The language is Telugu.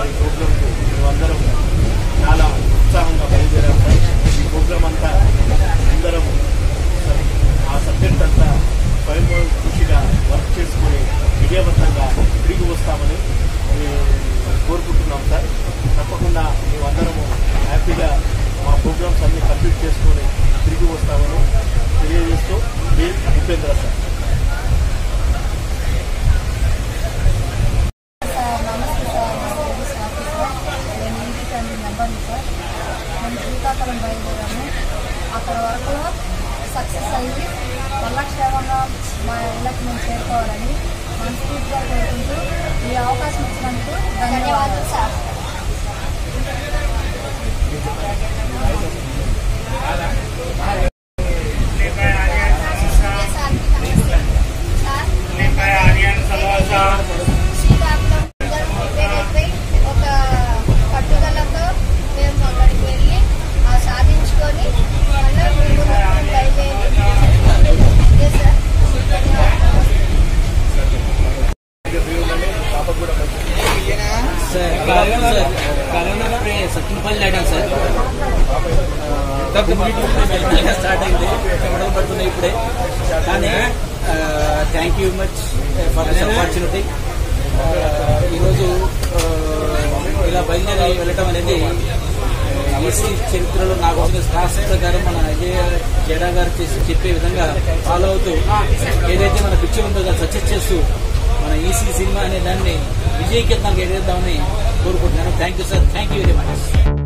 ఈ ప్రోగ్రాంకు మేమందరం చాలా ఉత్సాహంగా బయలుదేరాం సార్ ఈ ప్రోగ్రాం అంతా అందరం ఆ సబ్జెక్ట్ అంతా స్వయం కృషిగా వర్క్ చేసుకుని విజయవంతంగా తిరిగి వస్తామని మేము కోరుకుంటున్నాం సార్ తప్పకుండా మేమందరము హ్యాపీగా మా ప్రోగ్రామ్స్ అన్ని కంప్లీట్ చేసుకొని తిరిగి వస్తామని తెలియజేస్తూ మీ ఉపేంద్ర సార్ సార్ నమస్తే సార్ నా పేరు స్వాతి సార్ నేను ఇంటి ఫ్యామిలీ మెంబర్ని సార్ మేము శ్రీకాకుళం బయలుదేరాము అక్కడ వరకు సక్సెస్ అయ్యి మళ్ళా క్షేమంగా మా ఇళ్ళకి మేము చేరుకోవాలని మనస్ఫూర్తిగా కోరుకుంటూ ఈ అవకాశం ఇచ్చినందుకు ధన్యవాదాలు సార్ శ్రీకాకుళం అందరం ప్రిపేర్ అయిపోయి ఒక పట్టుదలతో మేము అక్కడికి వెళ్ళి ఆ సాధించుకొని మళ్ళీ మేము బయలుదేరి ఇదే సార్ ధన్యవాదాలు పాప కూడా మంచి సార్ కరోనా సార్ కరోనా ఇప్పుడే సత్తుపల్లి ఆడాం సార్ మెల్లగా స్టార్ట్ అయింది చెమటలు పడుతున్నాయి ఇప్పుడే కానీ thank you much for this opportunity ఈరోజు ఆ, ఇలా బయలుదేరి వెళ్ళటం అనేది ఈసీ చరిత్రలో నాకు వచ్చిన స్టార్స్ ప్రకారం మన అజయ్ జడా గారు చేసి చెప్పే విధంగా ఫాలో అవుతూ ఏదైతే మన పిక్చర్ ఉందో దాన్ని సక్సెస్ చేస్తూ మన ఈసీ సినిమా అనే దాన్ని విజయకేతనాలకు ఎగేద్దామని కోరుకుంటున్నాను thank you sir thank you very much